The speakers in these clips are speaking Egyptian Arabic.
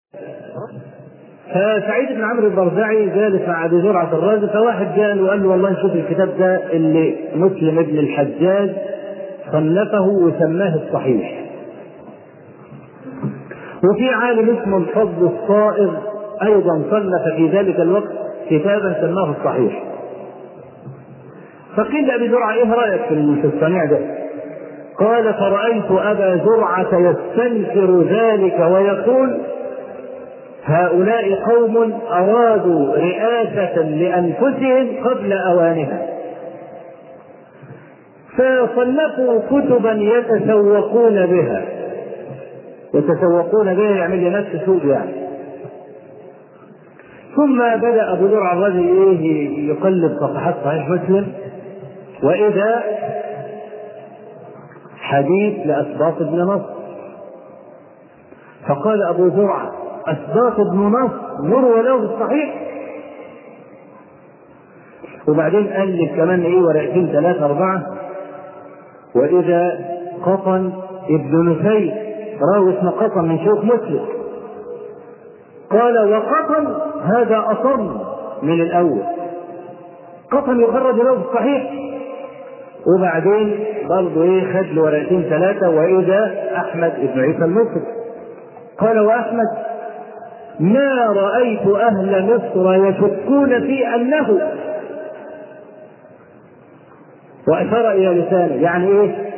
فسعيد بن عمرو البرزعي جالس مع ابي زرعه الرازي فواحد جاء وقال له والله شوف الكتاب ده اللي مسلم ابن الحجاج صنفه وسماه الصحيح وفي عالم اسمه الفضل الصائغ ايضا صنف في ذلك الوقت كتابا سماه الصحيح فقيل لابي زرعه ايه رايك في الصنيع ده؟ قال فرأيت أبا زرعة يستنكر ذلك ويقول هؤلاء قوم أرادوا رئاسة لأنفسهم قبل أوانها فصنفوا كتبا يتسوقون بها يتسوقون بها يعمل لنفس سوق يعني ثم بدا ابو زرع الرجل ايه يقلب صفحات صحيح مسلم واذا حديث لاسباط بن نصر فقال ابو زرعه اسباط بن نصر يروى له الصحيح وبعدين الف كمان ايه ورقتين ثلاثه اربعه واذا قطن ابن نفيل راوي اسمه قطن من شيوخ مسلم قال وقطن هذا أصم من الأول قطن يخرج له في الصحيح وبعدين برضه ايه خد له ورقتين ثلاثة وإذا أحمد بن عيسى المصري قال وأحمد ما رأيت أهل مصر يشكون في أنه وأشار إلى لسانه يعني إيه؟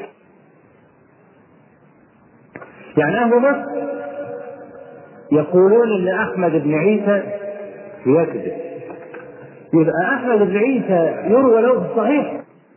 يعني أهل مصر يقولون ان احمد بن عيسى يكذب يبقى احمد بن عيسى يروى له في الصحيح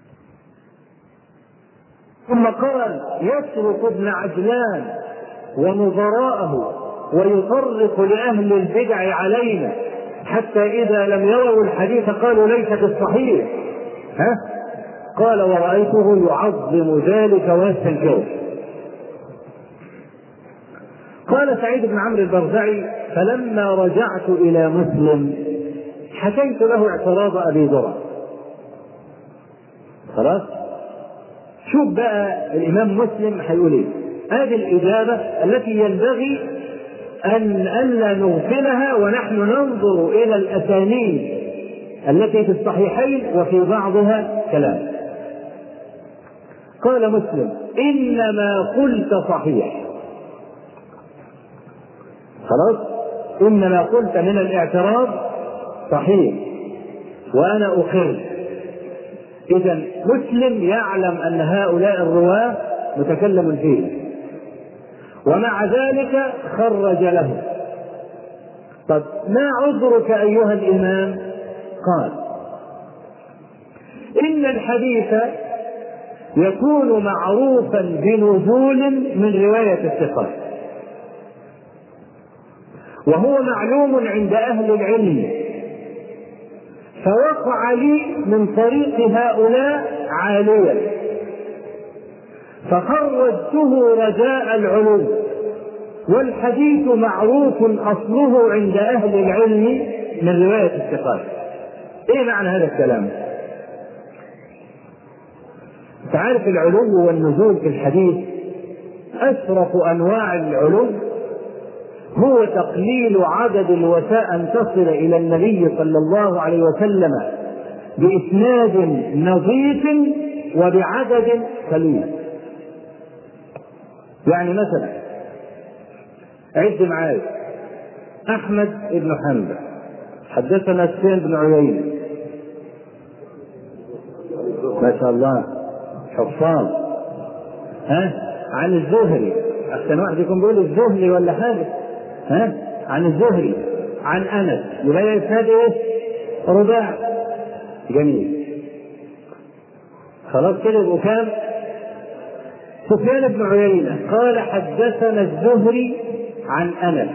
ثم قال يسرق ابن عجلان ونظراءه ويطرق لاهل البدع علينا حتى اذا لم يروا الحديث قالوا ليس بالصحيح ها قال ورأيته يعظم ذلك ويستنكره قال سعيد بن عمرو البرزعي فلما رجعت الى مسلم حكيت له اعتراض ابي ذر خلاص شوف بقى الامام مسلم هيقول ايه هذه الاجابه التي ينبغي ان الا نغفلها ونحن ننظر الى الاسانيد التي في الصحيحين وفي بعضها كلام قال مسلم انما قلت صحيح خلاص انما قلت من الاعتراض صحيح وانا اقر اذا مسلم يعلم ان هؤلاء الرواه متكلم فيه ومع ذلك خرج له طب ما عذرك ايها الامام قال ان الحديث يكون معروفا بنزول من روايه الثقات وهو معلوم عند أهل العلم فوقع لي من طريق هؤلاء عاليا فخرجته رجاء العلوم والحديث معروف أصله عند أهل العلم من رواية الثقات إيه معنى هذا الكلام؟ تعرف العلو والنزول في الحديث أشرف أنواع العلو هو تقليل عدد الوفاء أن تصل إلى النبي صلى الله عليه وسلم بإسناد نظيف وبعدد قليل يعني مثلا عد معايا أحمد بن حنبل حدثنا سفيان بن عيينة ما شاء الله حفاظ ها عن الزهري أحسن واحد يكون بيقول الزهري ولا حاجة ها عن الزهري عن انس يبقى اسناد ايه؟ رباع جميل خلاص كده يبقوا كام؟ سفيان بن عيينة قال حدثنا الزهري عن انس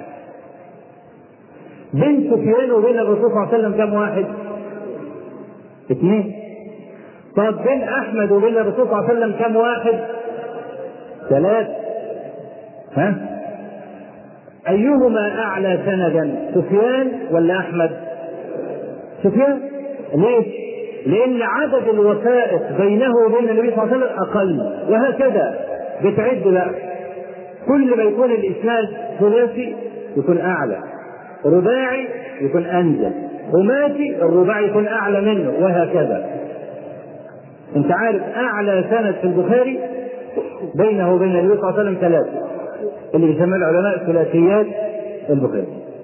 بين سفيان وبين الرسول صلى الله عليه وسلم كم واحد؟ اثنين طب بين احمد وبين الرسول صلى الله عليه وسلم كم واحد؟ ثلاث ها؟ أيهما أعلى سندا سفيان ولا أحمد؟ سفيان ليه؟ لأن عدد الوثائق بينه وبين النبي صلى الله عليه وسلم أقل وهكذا بتعد بقى كل ما يكون الإسناد ثلاثي يكون اعلى رباعي يكون انزل خماسي الرباعي يكون اعلى منه وهكذا انت عارف اعلى سند في البخاري بينه وبين النبي صلى الله عليه وسلم ثلاثه اللي بيسمى العلماء ثلاثيات البخاري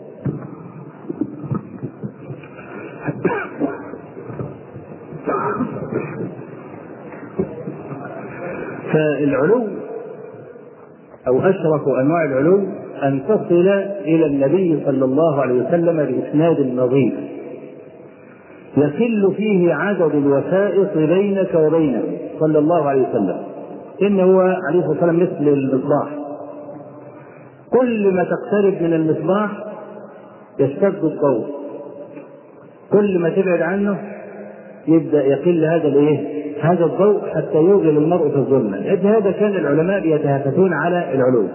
فالعلو او اشرف انواع العلو ان تصل الى النبي صلى الله عليه وسلم باسناد نظيف يقل فيه عدد الوسائط بينك وبينه صلى الله عليه وسلم انه عليه الصلاه والسلام مثل المصباح كل ما تقترب من المصباح يشتد الضوء كل ما تبعد عنه يبدا يقل هذا الايه؟ هذا الضوء حتى يوغل المرء في الظلمه، هذا كان العلماء يتهافتون على العلوم.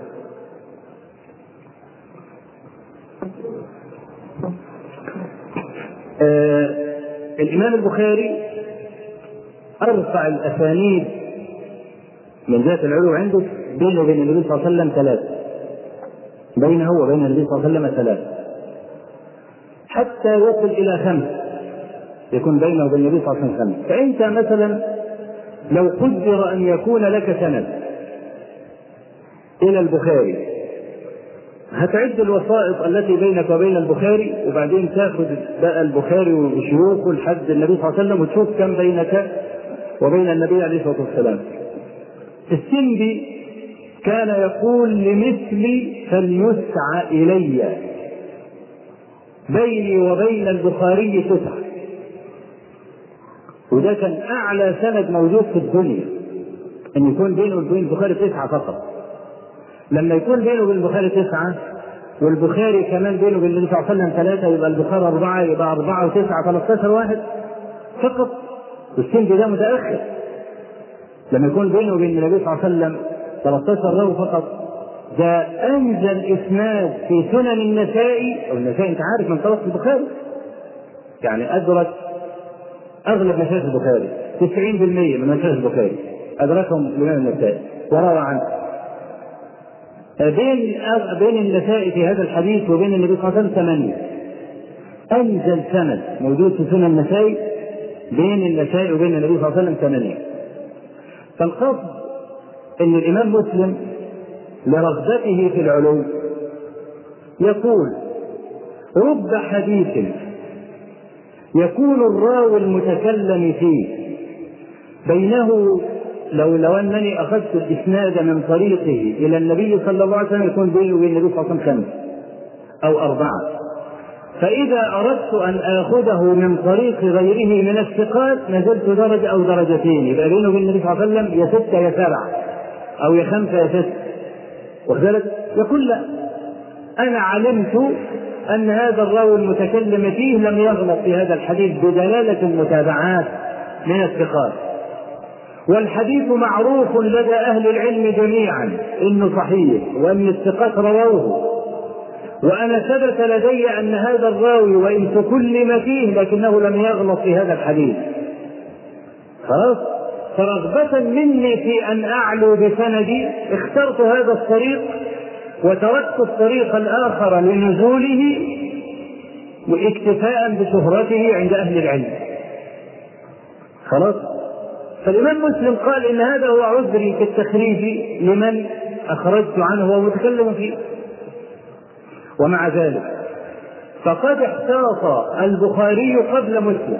آه الامام البخاري ارفع الاسانيد من ذات العلو عنده بينه وبين النبي صلى الله عليه وسلم ثلاثه بينه وبين النبي صلى الله عليه وسلم ثلاثه حتى يصل الى خمس يكون بينه وبين النبي صلى الله عليه وسلم فانت مثلا لو قدر ان يكون لك سند الى البخاري هتعد الوسائط التي بينك وبين البخاري وبعدين تاخذ بقى البخاري وشيوخه لحد النبي صلى الله عليه وسلم وتشوف كم بينك وبين النبي عليه الصلاه والسلام. السندي كان يقول لمثلي فليسعى الي بيني وبين البخاري تسعه وده كان اعلى سند موجود في الدنيا ان يكون بينه وبين البخاري تسعه فقط لما يكون بينه وبين البخاري تسعة والبخاري كمان بينه وبين النبي صلى الله عليه وسلم ثلاثة يبقى البخاري أربعة يبقى أربعة وتسعة 13 واحد فقط والسند ده متأخر لما يكون بينه وبين النبي صلى الله عليه وسلم 13 راوي فقط ده أنزل إسناد في سنن النسائي أو النسائي أنت عارف من طرف البخاري يعني أدرك أغلب مشايخ البخاري 90% من مشايخ البخاري أدركهم الإمام النسائي وروى عنه بين بين النسائي في هذا الحديث وبين النبي صلى الله عليه وسلم ثمانية أنزل سند موجود في سنن النسائي بين النسائي وبين النبي صلى الله عليه وسلم ثمانية فالقصد أن الإمام مسلم لرغبته في العلو يقول رب حديث يكون الراوي المتكلم فيه بينه لو لو انني اخذت الاسناد من طريقه الى النبي صلى الله عليه وسلم يكون بيني وبين النبي صلى الله عليه وسلم خمس او اربعه فاذا اردت ان اخذه من طريق غيره من الثقات نزلت درجه او درجتين يبقى بينه وبين النبي صلى الله عليه وسلم يا سته يا سبعه او يا خمسه يا سته وكذلك يقول لا انا علمت ان هذا الراوي المتكلم فيه لم يغلط في هذا الحديث بدلاله المتابعات من الثقات والحديث معروف لدى أهل العلم جميعا إنه صحيح وأن الثقات رووه وأنا ثبت لدي أن هذا الراوي وإن تكلم فيه لكنه لم يغلط في هذا الحديث خلاص فرغبة مني في أن أعلو بسندي اخترت هذا الطريق وتركت الطريق الآخر لنزوله واكتفاء بشهرته عند أهل العلم خلاص فالإمام مسلم قال إن هذا هو عذري في التخريج لمن أخرجت عنه وهو متكلم فيه ومع ذلك فقد احتاط البخاري قبل مسلم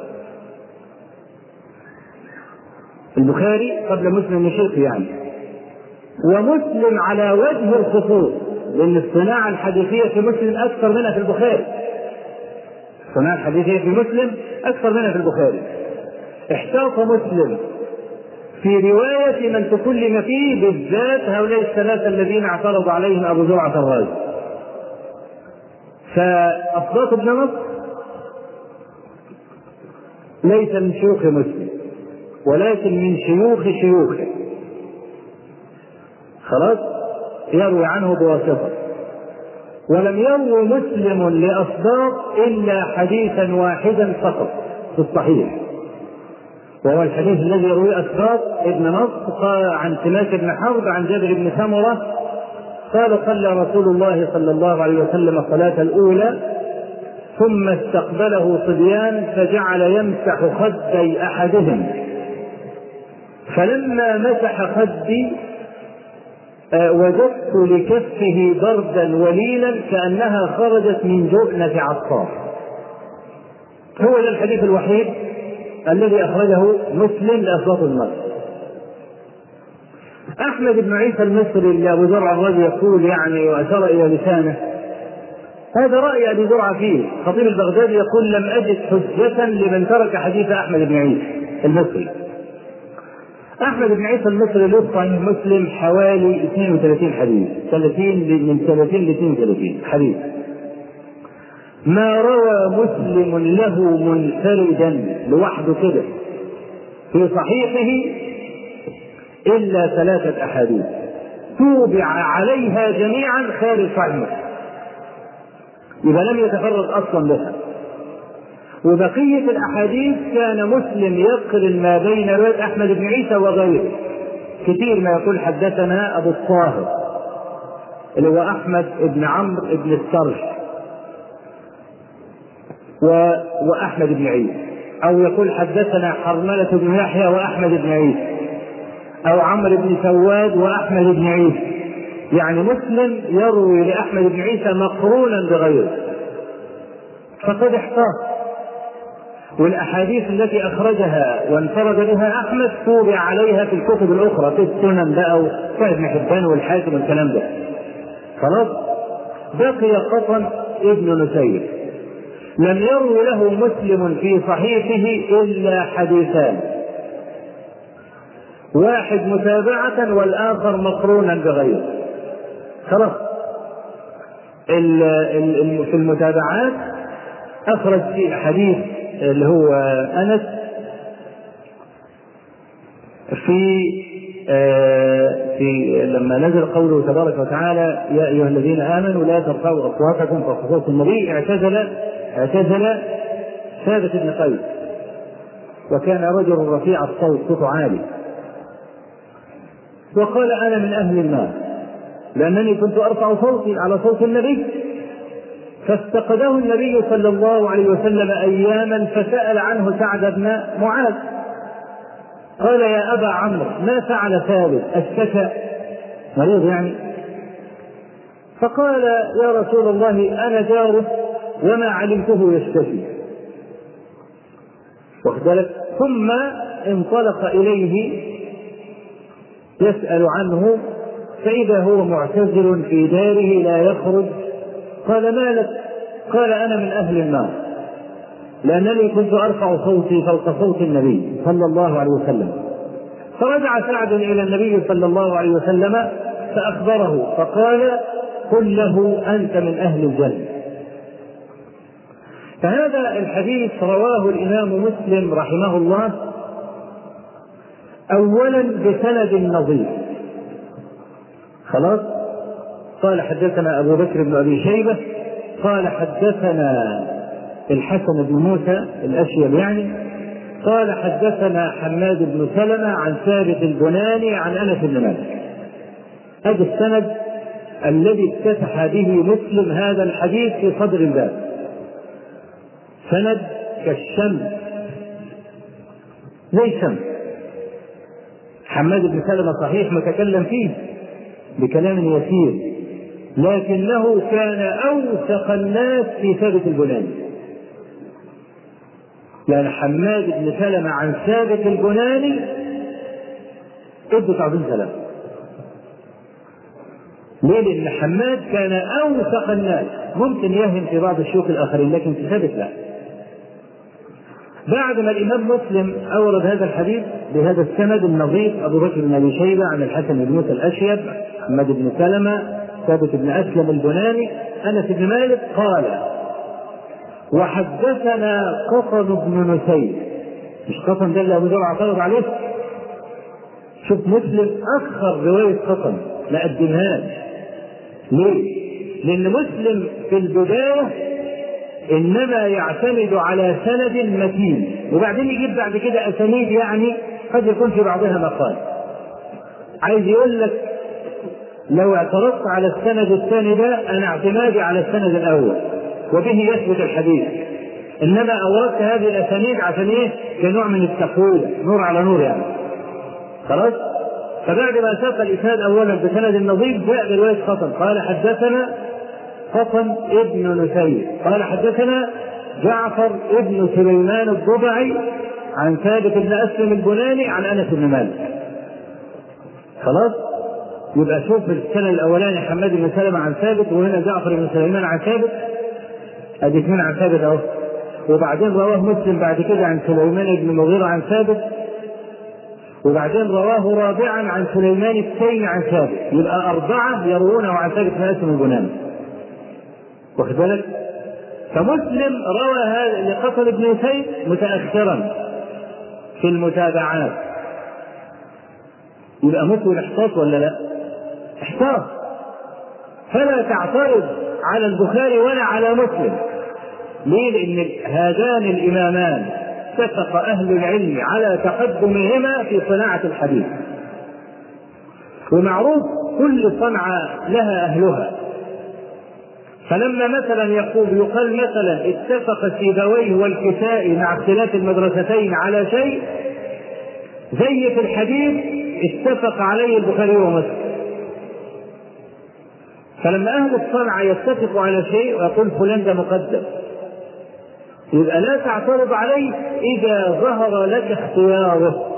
البخاري قبل مسلم الشيخ يعني ومسلم على وجه الخصوص لأن الصناعة الحديثية في مسلم أكثر منها في البخاري الصناعة الحديثية في مسلم أكثر منها في البخاري احتاط مسلم في رواية من تكلم فيه بالذات هؤلاء الثلاثة الذين اعترض عليهم أبو زرعة الرازي فأصوات ابن نصر ليس من شيوخ مسلم ولكن من شيوخ شيوخه خلاص يروي عنه بواسطة ولم يروي مسلم لأصداق إلا حديثا واحدا فقط في الصحيح وهو الحديث الذي يرويه أسباط ابن نصر عن سماك بن حرب عن جابر بن سمرة قال صلى رسول الله صلى الله عليه وسلم الصلاة الأولى ثم استقبله صبيان فجعل يمسح خدي أحدهم فلما مسح خدي آه، وجدت لكفه بردا وليلا كأنها خرجت من جبنة عصار هو ده الحديث الوحيد الذي أخرجه مسلم لأصوات المرء أحمد بن عيسى المصري اللي أبو زرع الرجل يقول يعني وأشار إلى لسانه هذا رأي أبي زرع فيه خطيب البغدادي يقول لم أجد حجة لمن ترك حديث أحمد بن عيسى المصري أحمد بن عيسى المصري له صحيح مسلم حوالي 32 حديث 30 من 30 ل 32 حديث ما روى مسلم له منفردا لوحده كده في صحيحه إلا ثلاثة أحاديث توبع عليها جميعا خارج صحيح مسلم يبقى لم يتفرد أصلا بها وبقية الأحاديث كان مسلم يقرن ما بين رواية أحمد بن عيسى وغيره كثير ما يقول حدثنا أبو الطاهر اللي هو أحمد بن عمرو بن السرح و... وأحمد بن عيسى أو يقول حدثنا حرملة بن يحيى وأحمد بن عيسى أو عمرو بن سواد وأحمد بن عيسى يعني مسلم يروي لأحمد بن عيسى مقرونا بغيره فقد احتاط والاحاديث التي اخرجها وانفرد بها احمد توبع عليها في الكتب الاخرى في السنن بقى وصحيح ابن حبان والحاكم والكلام ده خلاص بقي قطن ابن نسير لم يروي له مسلم في صحيحه الا حديثان واحد متابعة والآخر مقرونا بغيره خلاص في المتابعات أخرج في حديث اللي هو انس في آه، في لما نزل قوله تبارك وتعالى يا ايها الذين امنوا لا ترفعوا اصواتكم فوق صوت النبي اعتزل اعتزل ثابت بن قيس وكان رجل رفيع الصوت صوته عالي وقال انا من اهل النار لانني كنت ارفع صوتي على صوت النبي فافتقده النبي صلى الله عليه وسلم اياما فسال عنه سعد بن معاذ قال يا ابا عمرو ما فعل ثابت اشتكى مريض يعني فقال يا رسول الله انا جاره وما علمته يشتكي واخد ثم انطلق اليه يسال عنه فاذا هو معتزل في داره لا يخرج قال ما لك قال انا من اهل النار لانني كنت ارفع صوتي فوق صوت النبي صلى الله عليه وسلم فرجع سعد الى النبي صلى الله عليه وسلم فاخبره فقال قل له انت من اهل الجنه فهذا الحديث رواه الامام مسلم رحمه الله اولا بسند نظيف خلاص قال حدثنا أبو بكر بن أبي شيبة قال حدثنا الحسن بن موسى الأشيب يعني قال حدثنا حماد بن سلمة عن ثابت البناني عن أنس بن مالك هذا السند الذي افتتح به مسلم هذا الحديث في صدر الباب سند كالشمس زي الشمس حماد بن سلمة صحيح متكلم فيه بكلام يسير لكنه كان أوثق الناس في ثابت البناني لأن حماد بن سلمة عن ثابت البناني ادوا تعظيم سلام ليه؟ لأن حماد كان أوثق الناس ممكن يهم في بعض الشيوخ الآخرين لكن في ثابت لا بعد ما الإمام مسلم أورد هذا الحديث بهذا السند النظيف أبو بكر بن أبي شيبة عن الحسن بن موسى الأشيب محمد بن سلمة ثابت بن أسلم البناني أنس بن مالك قال وحدثنا قطن بن نسير مش قطن ده اللي أبو ذر اعترض عليه شوف مسلم أخر رواية قطن ما قدمهاش ليه؟ لأن مسلم في البداية إنما يعتمد على سند متين وبعدين يجيب بعد كده أسانيد يعني قد يكون في بعضها مقال عايز يقول لك لو اعترضت على السند الثاني ده انا اعتمادي على السند الاول وبه يثبت الحديث انما اوردت هذه الاسانيد عشان ايه؟ كنوع من التقويه نور على نور يعني خلاص؟ فبعد ما ساق الاسناد اولا بسند النظيف جاء بروايه خطن قال حدثنا خطن ابن نسير قال حدثنا جعفر ابن سليمان الضبعي عن ثابت بن اسلم البناني عن انس بن مالك خلاص يبقى شوف السنه الاولاني حماد بن سلمه عن ثابت وهنا جعفر بن سليمان عن ثابت ادي اثنين عن ثابت اهو وبعدين رواه مسلم بعد كده عن سليمان بن مغيرة عن ثابت وبعدين رواه رابعا عن سليمان التيمي عن ثابت يبقى أربعة يروونه عن ثابت بن أسلم البناني واخد بالك؟ فمسلم روى هذا لقتل ابن سيد متأخرا في المتابعات يبقى مسلم احتاط ولا لا؟ احتاط فلا تعترض على البخاري ولا على مسلم ليه؟ لأن هذان الإمامان اتفق أهل العلم على تقدمهما في صناعة الحديث. ومعروف كل صنعة لها أهلها. فلما مثلا يقول يقال مثلا اتفق سيبويه والكسائي مع اختلاف المدرستين على شيء زي في الحديث اتفق عليه البخاري ومسلم. فلما أهل الصنعة يتفقوا على شيء ويقول فلان ده مقدم يبقى لا تعترض عليه إذا ظهر لك اختياره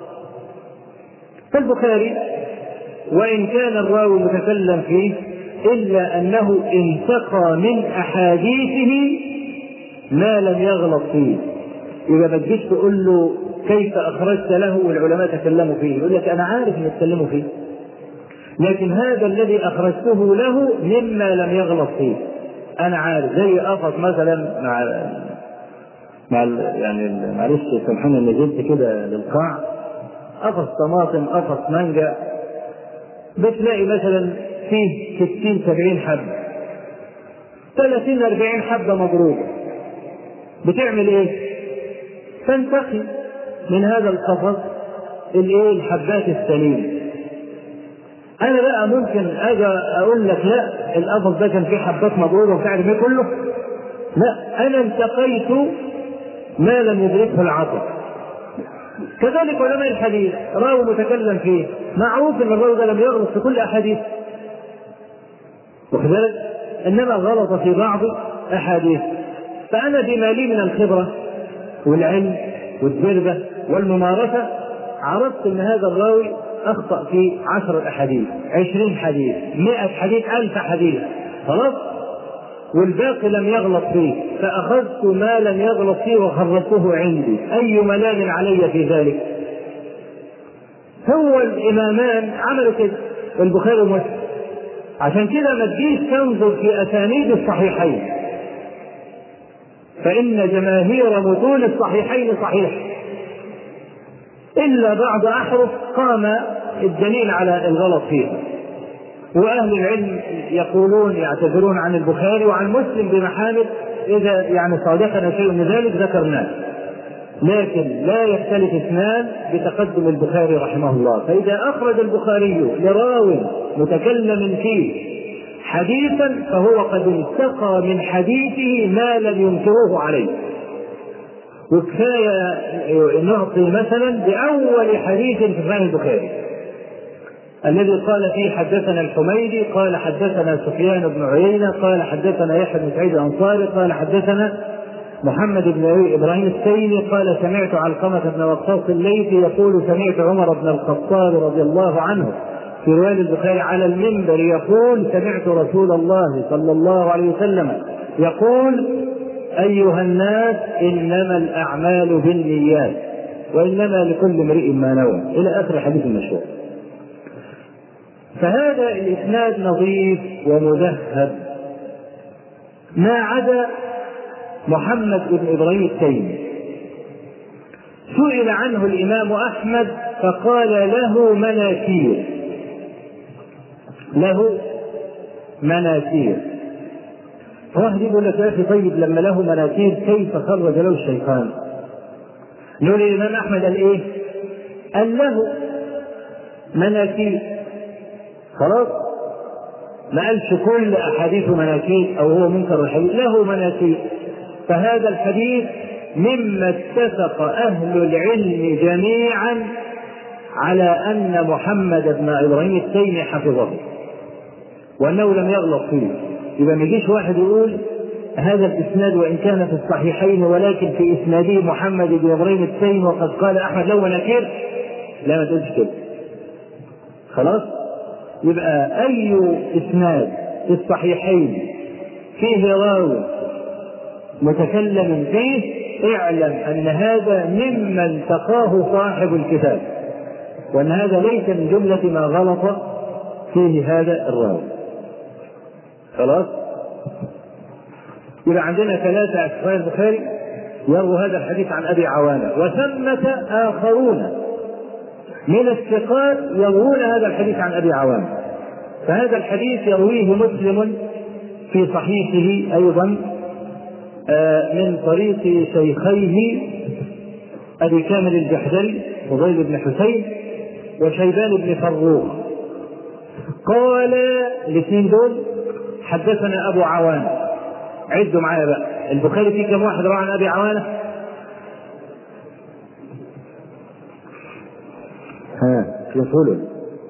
فالبخاري وإن كان الراوي متكلم فيه إلا أنه انتقى من أحاديثه ما لم يغلط فيه إذا ما تجيش تقول له كيف أخرجت له والعلماء تكلموا فيه يقول لك أنا عارف إن يتكلموا فيه لكن هذا الذي أخرجته له مما لم يغلط فيه أنا عارف زي أقف مثلا مع مع يعني معلش سامحوني اني جبت كده للقاع قفص طماطم قفص مانجا بتلاقي مثلا فيه 60 70 حبه 30 40 حبه مضروبه بتعمل ايه؟ تنتقي من هذا القفص الايه الحبات السليمه انا بقى ممكن اجي اقول لك لا القفص ده كان فيه حبات مضروبه وبتاع ده كله لا انا انتقيت ما لم يدركه العقل كذلك علماء الحديث راوي متكلم فيه معروف ان الراوي ده لم يغلط في كل احاديث واخد بالك انما غلط في بعض احاديث فانا بما لي من الخبره والعلم والتجربه والممارسه عرفت ان هذا الراوي اخطا في عشر احاديث عشرين حديث مئة حديث الف حديث خلاص والباقي لم يغلط فيه فأخذت ما لم يغلط فيه وخرجته عندي أي ملام علي في ذلك هو الإمامان عملوا كده البخاري ومسلم عشان كده ما تجيش تنظر في أسانيد الصحيحين فإن جماهير متون الصحيحين صحيح إلا بعض أحرف قام الدليل على الغلط فيها واهل العلم يقولون يعتذرون عن البخاري وعن مسلم بمحامد اذا يعني صادقنا شيء من ذلك ذكرناه لكن لا يختلف اثنان بتقدم البخاري رحمه الله فاذا اخرج البخاري لراو متكلم فيه حديثا فهو قد انتقى من حديثه ما لم ينكروه عليه وكفايه نعطي مثلا باول حديث في صحيح البخاري الذي قال فيه حدثنا الحميدي قال حدثنا سفيان بن عيينة قال حدثنا يحيى بن سعيد الأنصاري قال حدثنا محمد بن إبراهيم التيمي قال سمعت علقمة بن وقاص الليثي يقول سمعت عمر بن الخطاب رضي الله عنه في رواية البخاري على المنبر يقول سمعت رسول الله صلى الله عليه وسلم يقول أيها الناس إنما الأعمال بالنيات وإنما لكل امرئ ما نوى إلى آخر الحديث المشهور فهذا الإسناد نظيف ومذهب ما عدا محمد بن إبراهيم التيمي سئل عنه الإمام أحمد فقال له مناكير له مناكير واحد يقول لك يا أخي طيب لما له مناكير كيف خرج له الشيطان؟ نقول الإمام أحمد قال إيه؟ قال له مناكير خلاص ما قالش كل احاديث مناكير او هو منكر الحديث له مناكير فهذا الحديث مما اتفق اهل العلم جميعا على ان محمد بن ابراهيم التيمي حفظه وانه لم يغلط فيه اذا ما يجيش واحد يقول هذا الاسناد وان كان في الصحيحين ولكن في اسناده محمد بن ابراهيم التيمي وقد قال احمد له مناكير لا ما تقولش كده خلاص يبقى اي اسناد في الصحيحين فيه راوي متكلم فيه اعلم ان هذا ممن تقاه صاحب الكتاب وان هذا ليس من جمله ما غلط فيه هذا الراوي خلاص يبقى عندنا ثلاثة أسفار البخاري يرووا هذا الحديث عن أبي عوانة وثمة آخرون من الثقات يروون هذا الحديث عن أبي عوانة فهذا الحديث يرويه مسلم في صحيحه أيضا من طريق شيخيه أبي كامل الجحدري فضيل بن حسين وشيبان بن فروخ قال الاثنين دول حدثنا أبو عوانة عدوا معايا بقى البخاري فيه كم واحد روى عن أبي عوانة ها يقولون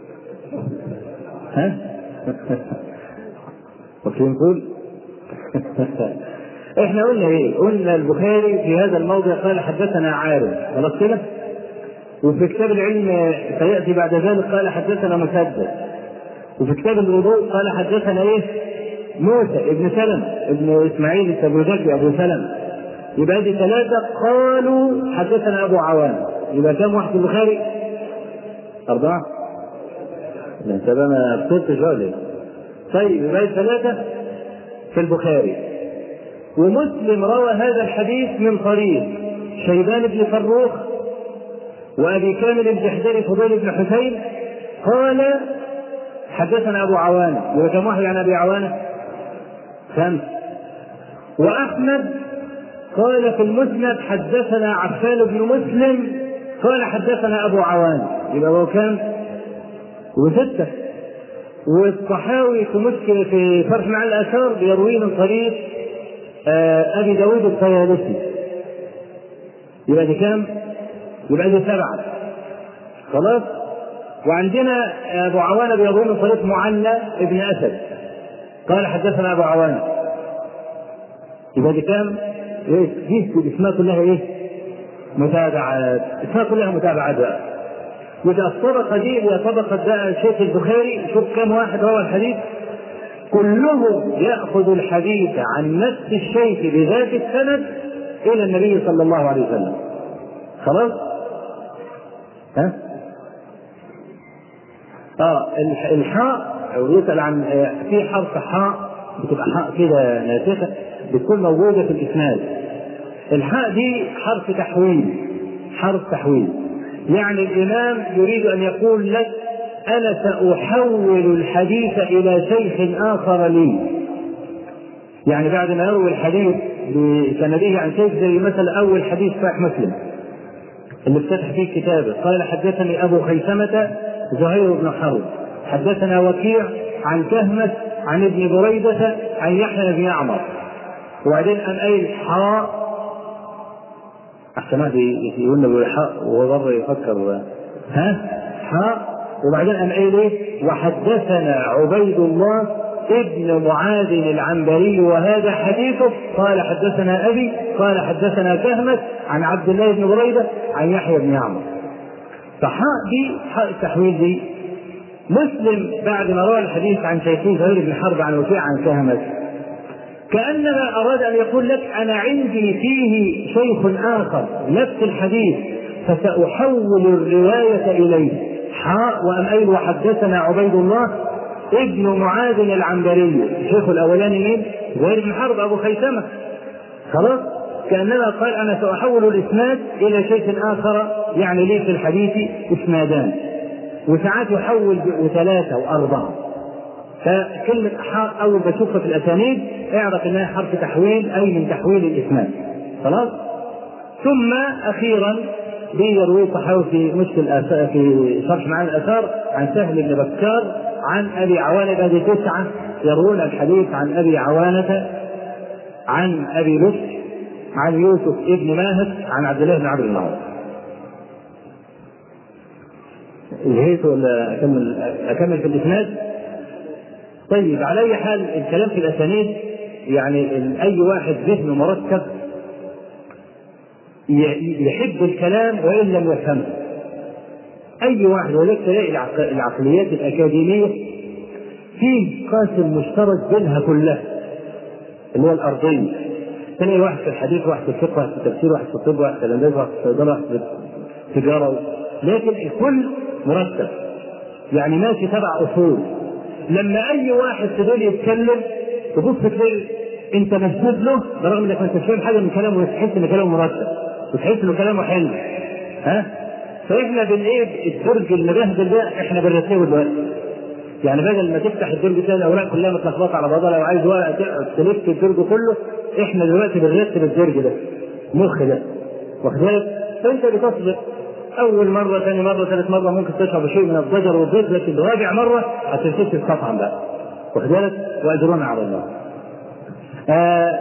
ها وكيف نقول احنا قلنا ايه؟ قلنا البخاري في هذا الموضع قال حدثنا عارف خلاص كده؟ وفي كتاب العلم سياتي بعد ذلك قال حدثنا مسدد وفي كتاب الوضوء قال حدثنا ايه؟ موسى ابن سلم ابن اسماعيل التبوذكي ابو سلم يبقى دي ثلاثة قالوا حدثنا أبو عوان يبقى كم واحد في البخاري؟ أربعة؟ لا أنت بقى ما فطرتش ولا طيب يبقى ثلاثة في البخاري ومسلم روى هذا الحديث من طريق شيبان بن فروخ وابي كامل الجحدري فضيل بن حسين قال حدثنا ابو عوانه يبقى كم واحد عن ابي عوانه؟ خمس واحمد قال في المسند حدثنا عفان بن مسلم قال حدثنا ابو عوانه يبقى هو كام؟ وستة والطحاوي في مشكلة في فرح مع الآثار بيرويه من طريق آه أبي داود الطيالسي يبقى دي كام؟ يبقى دي سبعة خلاص؟ وعندنا أبو عوانة بيرويه من طريق معلى ابن أسد قال حدثنا أبو عوانة يبقى دي كام؟ ايه؟ دي اسمها كلها ايه؟ متابعات اسمها كلها متابعات بقى يبقى الطبقة دي هي طبقة بقى الشيخ البخاري شوف كم واحد روى الحديث كلهم يأخذ الحديث عن نفس الشيخ بذات السند إلى النبي صلى الله عليه وسلم خلاص؟ ها؟ اه الحاء أو يسأل عن في حرف حاء بتبقى حاء كده ناسخة بتكون موجودة في الإسناد الحاء دي حرف تحويل حرف تحويل يعني الإمام يريد أن يقول لك أنا سأحول الحديث إلى شيخ آخر لي يعني بعد ما يروي الحديث بسنده عن شيخ زي مثلا أول حديث صحيح مسلم اللي افتتح فيه كتابه قال حدثني أبو خيثمة زهير بن حرب حدثنا وكيع عن كهمس عن ابن بريدة عن يحيى بن يعمر وبعدين قام قايل حاء احسن واحد يقول له حاء وهو بره يفكر ها حاء وبعدين قام قايل ايه وحدثنا عبيد الله ابن معاذ العنبري وهذا حديثه قال حدثنا ابي قال حدثنا كهمس عن عبد الله بن بريده عن يحيى بن يعمر فحاء دي حاء التحويل دي مسلم بعد ما روى الحديث عن شيخين زهير بن حرب عن وكيع عن كهمس كأنما أراد أن يقول لك أنا عندي فيه شيخ آخر نفس الحديث فسأحول الرواية إليه حاء وأم أيضا وحدثنا عبيد الله ابن معاذ العنبري الشيخ الأولاني مين؟ زهير بن حرب أبو خيثمة خلاص كأنما قال أنا سأحول الإسناد إلى شيخ آخر يعني لي في الحديث إسنادان وساعات يحول ثلاثة وأربعة فكلمة حاء أول ما تشوفها في الأسانيد اعرف إنها حرف تحويل أي من تحويل الإسناد خلاص ثم أخيرا بيروي الطحاوي في مشكل في شرح معاني الآثار عن سهل بن بكار عن ابي عوانه ادي تسعه يروون الحديث عن ابي عوانه عن ابي لطف عن يوسف ابن ماهر عن عبد الله بن عبد العاص انتهيت ولا اكمل اكمل في الاسناد؟ طيب على اي حال الكلام في الاسانيد يعني اي واحد ذهنه مركب يحب الكلام وان لم يفهمه اي واحد ولذلك تلاقي العقليات الاكاديميه في قاسم مشترك بينها كلها اللي هو الارضيه تلاقي واحد في الحديث واحد في الفقه واحد في التفسير واحد في الطب واحد في الهندسه واحد في الصيدله واحد في التجاره لكن الكل مرتب يعني ماشي تبع اصول لما اي واحد في دول يتكلم تبص تلاقي انت مسدود له برغم انك ما انتش فاهم حاجه من كلامه بس تحس ان كلامه مرتب وتحس ان كلامه حلو ها فاحنا بن ايه الدرج المبهدل ده احنا بنرتبه دلوقتي يعني بدل ما تفتح الدرج كده الاوراق كلها متلخبطه على بعضها لو عايز ورقه تلف الدرج كله احنا دلوقتي بنرتب الدرج ده مخ ده واخد بالك فانت بتصبر اول مره ثاني مره ثالث مره ممكن تشرب شيء من الضجر والضيق لكن رابع مره هتلتفت قطعا بقى واخد بالك واجرنا على الله آه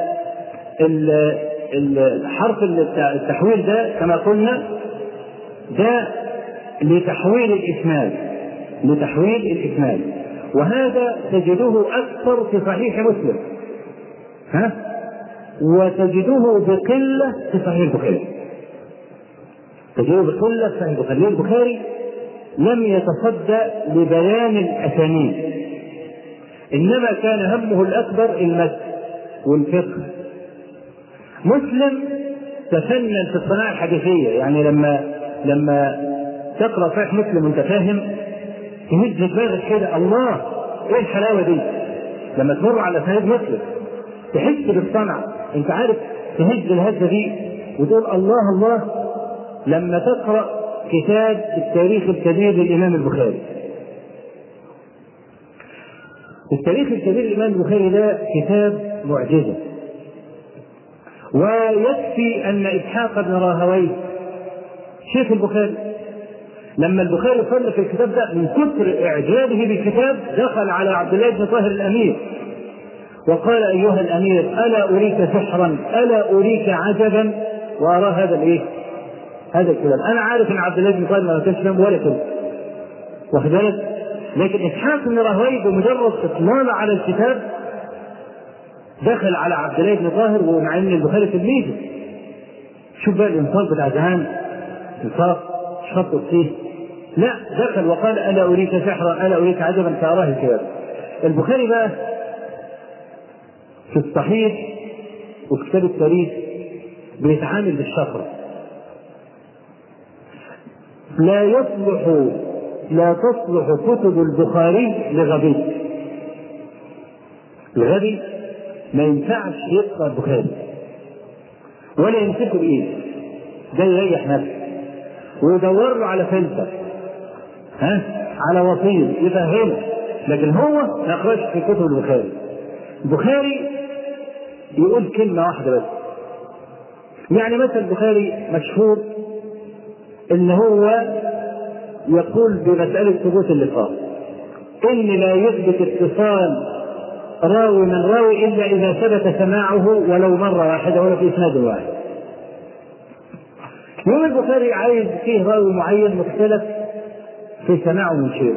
الحرف التحويل ده كما قلنا ده لتحويل الاسناد لتحويل الاسناد وهذا تجده اكثر في صحيح مسلم ها وتجده بقله في صحيح البخاري تجده بقله في صحيح البخاري البخاري لم يتصدى لبيان الاسانيد انما كان همه الاكبر المس والفقه مسلم تفنن في الصناعه الحديثيه يعني لما لما تقرا صحيح مسلم وانت فاهم تهز دماغك كده الله ايه الحلاوه دي لما تمر على سند مسلم تحس بالصنعه انت عارف تهز الهزه دي وتقول الله الله لما تقرا كتاب التاريخ الكبير للامام البخاري التاريخ الكبير للامام البخاري ده كتاب معجزه ويكفي ان اسحاق بن راهويه شيخ البخاري لما البخاري صنف الكتاب ده من كثر اعجابه بالكتاب دخل على عبد الله بن طاهر الامير وقال ايها الامير الا اريك سحرا الا اريك عجبا وارى هذا الايه؟ هذا الكلام انا عارف ان عبد الله بن طاهر ما كانش فاهم ولا كلمه واخد بالك؟ لكن اسحاق بن راهويه بمجرد اطلاله على الكتاب دخل على عبد الله بن طاهر ومع ان البخاري تلميذه شوف بقى الانصاف بالاذهان انصاف شطط فيه لا دخل وقال الا اريك سحرا الا اريك عجبا فاراه الكتاب البخاري بقى في الصحيح وفي كتاب التاريخ بيتعامل بالشفره لا يصلح لا تصلح كتب البخاري لغبي الغبي ما ينفعش يقرا البخاري ولا يمسكه بايده ده يريح نفسه ويدور له على فلتر ها على وسيط يفهمه لكن هو ما يقراش في كتب البخاري البخاري يقول كلمه واحده بس يعني مثلا البخاري مشهور ان هو يقول بمساله ثبوت اللقاء ان لا يثبت اتصال راوي من راوي الا اذا ثبت سماعه ولو مره واحده ولا في اسناد واحد. يوم البخاري عايز فيه راوي معين مختلف في سماعه من شيء.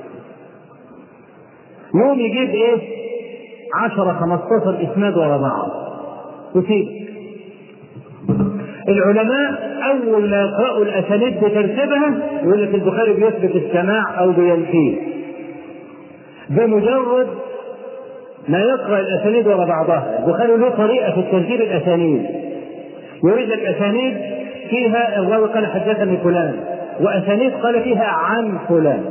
يوم يجيب ايه؟ 10 15 اسناد ورا بعض وسيب العلماء اول ما يقرأوا الاسانيد بترتيبها يقول لك البخاري بيثبت السماع او بينفيه بمجرد ما يقرا الاسانيد ورا بعضها البخاري له طريقه في ترتيب الاسانيد يريد الاسانيد فيها الراوي قال حدثني فلان واسانيد قال فيها عن فلان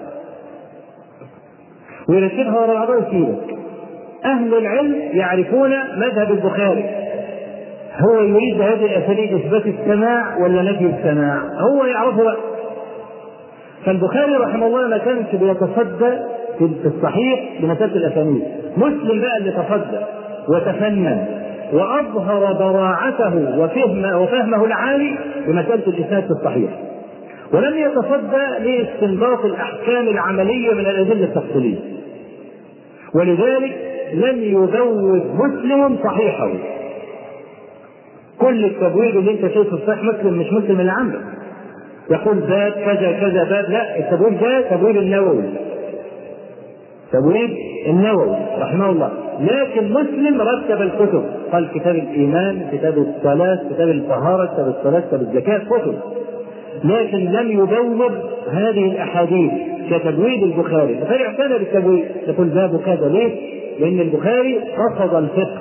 ويرتبها ورا بعضها ويسيبك اهل العلم يعرفون مذهب البخاري هو يريد هذه الاسانيد اثبات السماع ولا نفي السماع هو يعرفه بقى فالبخاري رحمه الله ما كانش بيتصدى في الصحيح بمسألة الأسانيد مسلم بقى اللي تصدى وتفنن وأظهر براعته وفهم وفهمه العالي بمسألة الإسناد في الصحيح ولم يتصدى لاستنباط الاحكام العمليه من الادله التفصيليه ولذلك لم يزود مسلم صحيحه كل التبويب اللي انت شايفه في صحيح مسلم مش مسلم اللي عندك يقول باب كذا كذا باب لا التبويب ده تبويب النووي تبويب النووي رحمه الله لكن مسلم رتب الكتب قال كتاب الايمان كتاب الصلاه كتاب الطهاره كتاب الصلاه كتاب الزكاه كتب لكن لم يبوب هذه الاحاديث كتبويب البخاري البخاري اعتنى بالتبويب يقول باب كذا ليه؟ لان البخاري قصد الفقه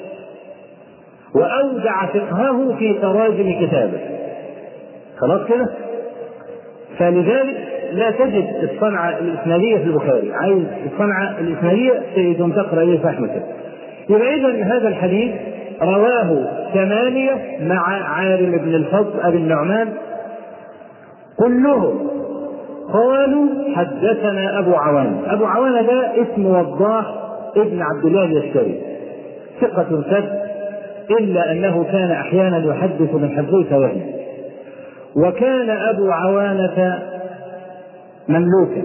واودع فقهه في تراجم كتابه خلاص كده فلذلك لا تجد الصنعة الإسنادية في البخاري عايز الصنعة الإسنادية تجد تقرأ إليه فحمك يبقى إذا هذا الحديث رواه ثمانية مع عارم بن الفضل أبي النعمان كلهم قالوا حدثنا أبو عوان أبو عوان ده اسم وضاح ابن عبد الله اليشكري ثقة ثبت إلا أنه كان أحيانا يحدث من حديث وهم وكان أبو عوانة مملوكا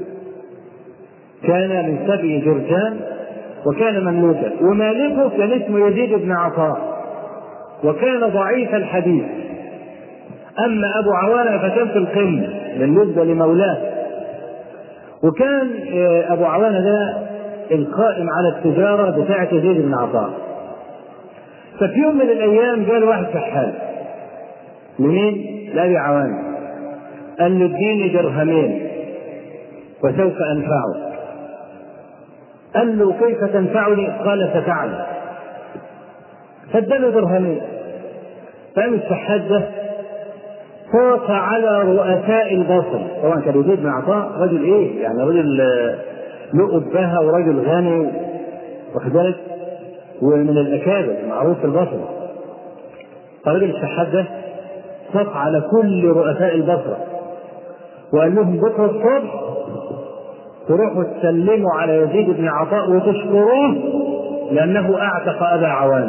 كان من سبي جرجان وكان مملوكا ومالكه كان اسمه يزيد بن عطاء وكان ضعيف الحديث أما أبو عوانة فكان في القمة بالنسبة لمولاه وكان أبو عوانة ده القائم على التجارة بتاعة يزيد بن عطاء ففي يوم من الأيام جاء واحد شحات منين؟ لأبي عوانة قال له اديني درهمين وسوف أنفعك قال له كيف تنفعني؟ قال ستعلم فاداله درهمين فقام الشحات ده فاق على رؤساء البصر طبعا كان يزيد بن عطاء رجل ايه؟ يعني رجل له أبهة ورجل غني واخد بالك؟ ومن الأكابر معروف في البصرة فرجل الشحات ده صف على كل رؤساء البصرة وقال لهم بكرة الصبح تروحوا تسلموا على يزيد بن عطاء وتشكروه لأنه أعتق أبا عوان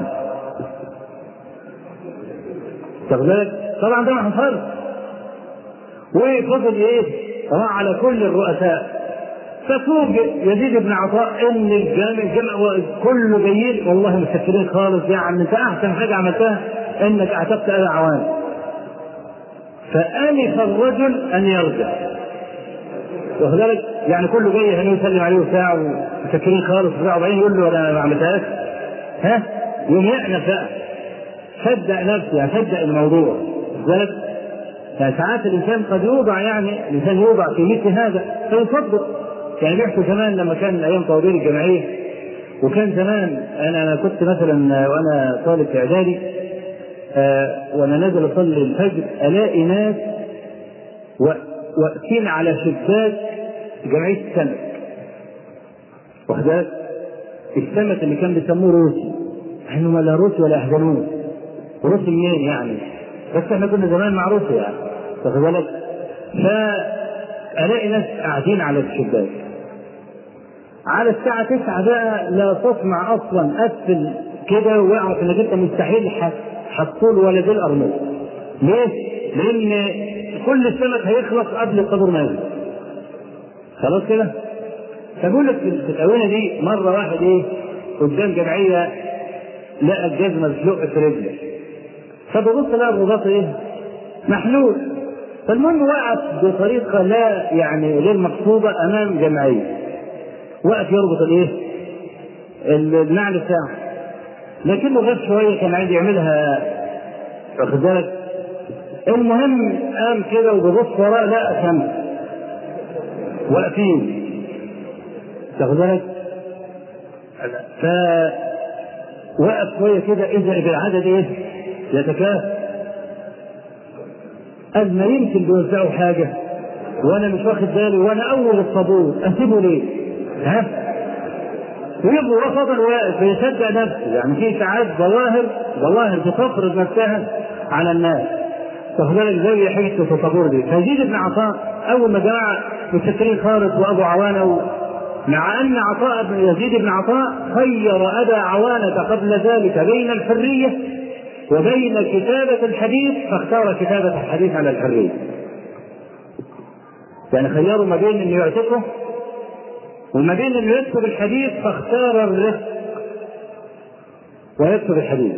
طبعا ده ما حصلش وفضل ايه؟ راح على كل الرؤساء فتوجد يزيد بن عطاء ان الجامع الجامع كله جايين والله متشكرين خالص يا عم انت احسن حاجه عملتها انك اعتقت ابا عوان فانف الرجل ان يرجع واخد بالك يعني كله جاي هنا يسلم عليه ساعه ومتشكرين خالص ساعه وبعدين يقول له انا ما عملتهاش ها يوم يأنف بقى صدق نفسه يعني صدق الموضوع ذلك ساعات الانسان قد يوضع يعني الانسان يوضع في مثل هذا فيصدق يعني بيحكوا زمان لما كان ايام طوابير الجمعيه وكان زمان انا انا كنت مثلا وانا طالب في اعدادي آه وانا نازل اصلي الفجر الاقي ناس واقفين على شباك جمعيه السمك واخد بالك السمك اللي كان بيسموه روسي احنا لا روسي ولا احزنون روسي منين يعني بس احنا كنا زمان مع روسيا يعني واخد بالك فالاقي ناس قاعدين على الشباك على الساعة 9 بقى لا تسمع أصلا قفل كده واعرف إنك أنت مستحيل هتطول ولا دي الأرملة. ليه؟ لأن كل السمك هيخلص قبل الطابور ما ينزل. خلاص كده؟ فبقول لك في الأونة دي مرة واحد إيه؟ قدام جمعية لقى الجزمة بتلق في رجله. فببص لقى الرباط إيه؟ محلول. فالمهم وقف بطريقة لا يعني غير مقصودة أمام جمعية. وقف يربط الايه؟ النعل بتاعه لكنه غاب شويه كان عايز يعملها واخد بالك المهم قام كده وبيبص وراه لقى شمس واقفين واخد بالك فوقف شويه كده اذا بالعدد ايه؟ يتكاثر قال ما يمكن بيوزعوا حاجه وانا مش واخد بالي وانا اول الطابور اسيبه ليه؟ ها؟ ويبقى فضل واقف ويصدق نفسه يعني في ساعات ظواهر ظواهر بتفرض نفسها على الناس تاخد بالك زي حكايه التصور دي فيزيد بن عطاء اول ما جماعه متشكرين خالص وابو عوانه مع ان عطاء بن يزيد بن عطاء خير ابا عوانه قبل ذلك بين الحريه وبين كتابه الحديث فاختار كتابه الحديث على الحريه يعني خيروا ما بين انه يعتقه وما بين انه يكتب الحديث فاختار الرفق ويكتب الحديث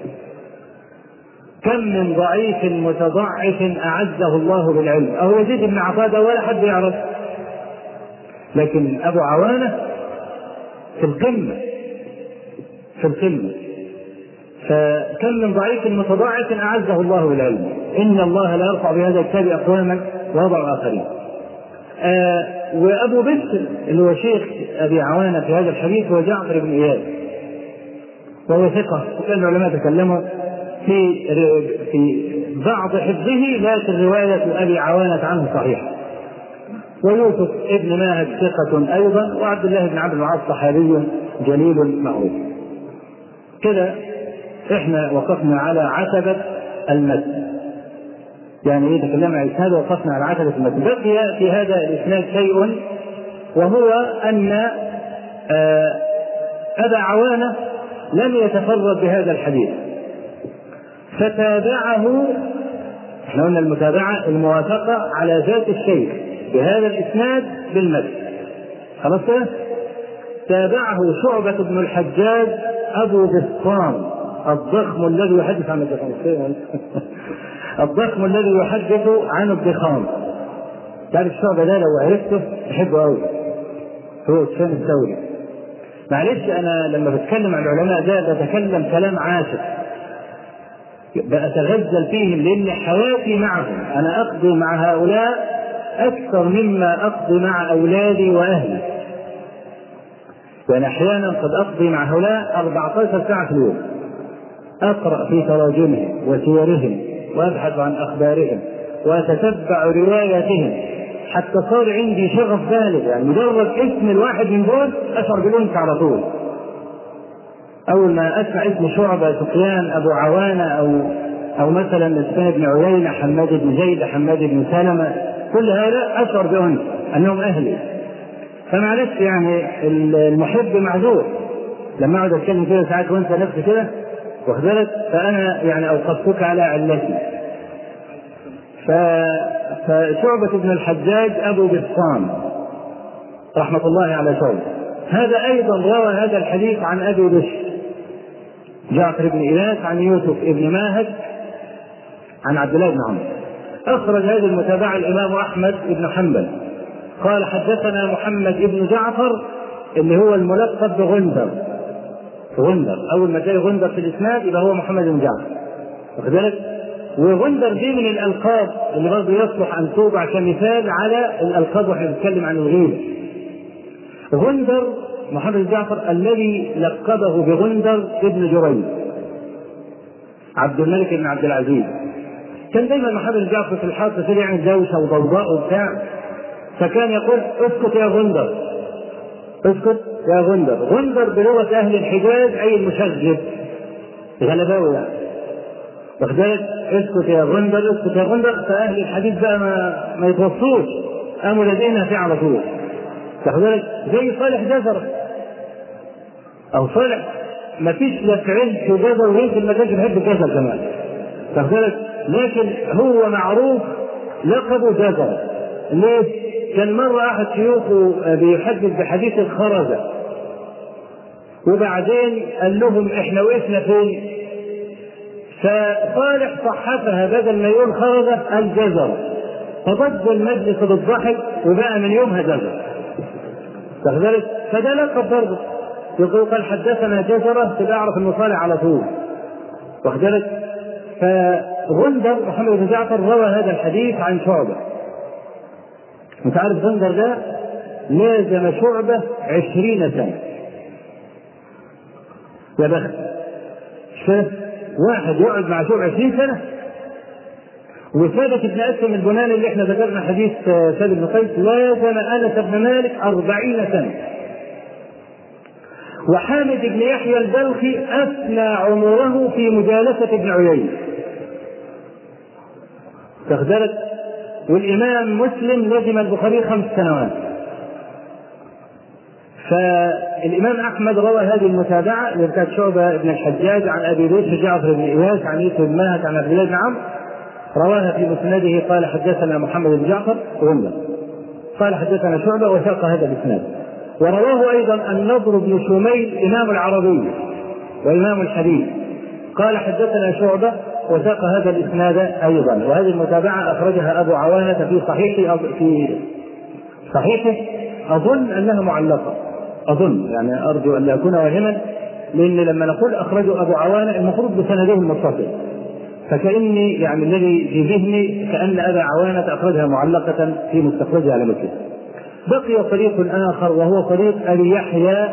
كم من ضعيف متضعف اعزه الله بالعلم او يزيد بن عقاده ولا حد يعرف لكن ابو عوانه في القمه في القمه فكم من ضعيف متضاعف اعزه الله بالعلم ان الله لا يرفع بهذا الكتاب اقواما ويضع اخرين آه وابو بكر اللي هو شيخ ابي عوانه في هذا الحديث هو جعفر بن اياد وهو ثقه وكان العلماء تكلموا في في بعض حفظه لكن روايه ابي عوانه عنه صحيحه ويوسف ابن ماهد ثقة أيضا وعبد الله بن عبد العاص صحابي جليل معروف. كذا احنا وقفنا على عتبة المتن. يعني ايه تكلمنا عن الاسناد وقفنا على عتبة المتن. بقي في هذا الاسناد شيء وهو ان ابا عوانة لم يتفرد بهذا الحديث. فتابعه احنا قلنا المتابعة الموافقة على ذات الشيء بهذا الاسناد بالمد خلاص كده؟ تابعه شعبة بن الحجاج أبو بسطام الضخم الذي يحدث عن الضخام الضخم الذي يحدث عن الضخام تعرف الشعبة ده لو عرفته تحبه قوي هو سفيان الثوري معلش أنا لما بتكلم عن العلماء ده بتكلم كلام عاشق بأتغزل فيهم لأن حياتي معهم أنا أقضي مع هؤلاء أكثر مما أقضي مع أولادي وأهلي يعني أحيانا قد أقضي مع هؤلاء 14 ساعة في اليوم أقرأ في تراجمهم وسيرهم وأبحث عن أخبارهم وأتتبع رواياتهم حتى صار عندي شغف بالغ يعني مجرد اسم الواحد من دول أشعر بالأنس على طول أول ما أسمع اسم شعبة سفيان أبو عوانة أو أو مثلا سفيان بن عيينة حماد بن زيد حماد بن سلمة كل هؤلاء اشعر بانس انهم اهلي فمعلش يعني المحب معذور لما اقعد اتكلم كده ساعات وانسى نفسي كده واخد بالك فانا يعني اوقفتك على علتي ف... فشعبة بن الحجاج ابو بسطام رحمة الله على شعبة هذا ايضا روى هذا الحديث عن ابي بشر جعفر بن اياس عن يوسف بن ماهد عن عبد الله بن عمرو أخرج هذه المتابعة الإمام أحمد بن حنبل قال حدثنا محمد بن جعفر اللي هو الملقب بغندر غندر أول ما تلاقي غندر في الإسناد يبقى هو محمد بن جعفر واخد بالك؟ وغندر دي من الألقاب اللي برضه يصلح أن توضع كمثال على الألقاب واحنا بنتكلم عن الغيبة. غندر محمد بن جعفر الذي لقبه بغندر ابن جريج عبد الملك بن عبد العزيز كان دايما محمد بن جعفر في الحرب كده يعني دوشه وضوضاء وبتاع فكان يقول اسكت يا غندر اسكت يا غندر غندر بلغه اهل الحجاز اي المشغب غلباوي يعني واخد بالك اسكت يا غندر اسكت يا غندر فاهل الحديث بقى ما ما يتوصوش قاموا لدينا فيه على طول واخد بالك زي صالح جزر او صالح ما فيش لا في عز جزر ويمكن ما كانش بيحب الجزر كمان واخد بالك لكن هو معروف لقبه جزر ليه؟ كان مرة أحد شيوخه بيحدث بحديث الخرزة وبعدين قال لهم احنا وقفنا فين؟ فصالح صحفها بدل ما يقول خرزة قال جزر فضج المجلس بالضحك وبقى من يومها جزر واخد بالك؟ فده لقب برضه يقول قال حدثنا جزرة تبقى اعرف انه صالح على طول واخد بالك؟ فغندر محمد بن جعفر روى هذا الحديث عن شعبة انت عارف غندر ده لازم شعبة عشرين سنة يا بخت شايف واحد يقعد مع شعبة عشرين سنة وثابت بن أسلم البناني اللي احنا ذكرنا حديث ثابت بن قيس لازم أنس بن مالك أربعين سنة وحامد بن يحيى البلخي أفنى عمره في مجالسة ابن عيينة واخد بالك والإمام مسلم لزم البخاري خمس سنوات فالإمام أحمد روى هذه المتابعة اللي كانت شعبة بن الحجاج عن أبي بكر جعفر بن إياس عن يوسف بن ماهك عن عبد الله بن عمرو رواها في مسنده قال حدثنا محمد بن جعفر غندر قال حدثنا شعبة وساق هذا الإسناد ورواه أيضا النضر بن شميل إمام العربي وإمام الحديث قال حدثنا شعبة وساق هذا الإسناد أيضا وهذه المتابعة أخرجها أبو عوانة في صحيح في صحيحه أظن أنها معلقة أظن يعني أرجو أن لا أكون واهما لأن لما نقول أخرجه أبو عوانة المفروض بسنده المتصل فكأني يعني الذي في ذهني كأن أبا عوانة أخرجها معلقة في مستخرجها على مسلم بقي طريق آخر وهو طريق أبي يحيى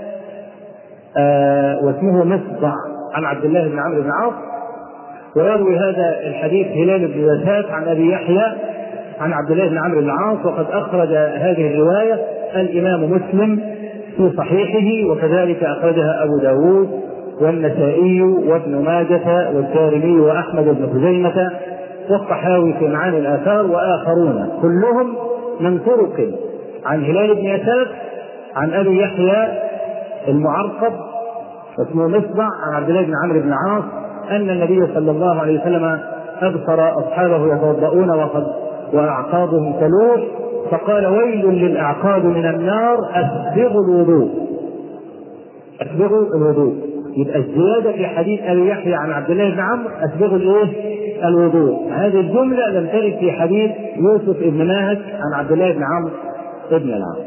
آه واسمه مصدع عن عبد الله بن عمرو بن عاص ويروي هذا الحديث هلال بن وساف عن ابي يحيى عن عبد الله بن عمرو بن العاص وقد اخرج هذه الروايه الامام مسلم في صحيحه وكذلك اخرجها ابو داود والنسائي وابن ماجة والدارمي واحمد بن خزيمة والطحاوي في معاني الاثار واخرون كلهم من طرق عن هلال بن يساف عن ابي يحيى المعرقب واسمه مصدع عن عبد الله بن عمرو بن العاص ان النبي صلى الله عليه وسلم ابصر اصحابه يتوضؤون وقد واعقابهم تلوح فقال ويل للاعقاب من النار اسبغوا الوضوء اسبغوا الوضوء يبقى الزياده في حديث ابي يحيى عن عبد الله بن عمرو اسبغوا الايه؟ الوضوء هذه الجمله لم ترد في حديث يوسف بن ماهك عن عبد الله بن عمرو بن العاص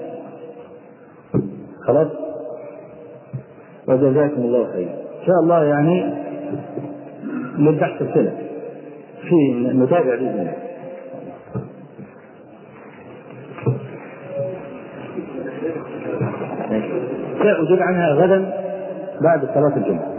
خلاص وجزاكم الله خيرا ان شاء الله يعني للبحث السلف في نتابع باذن الله سأجيب عنها غدا بعد صلاة الجمعة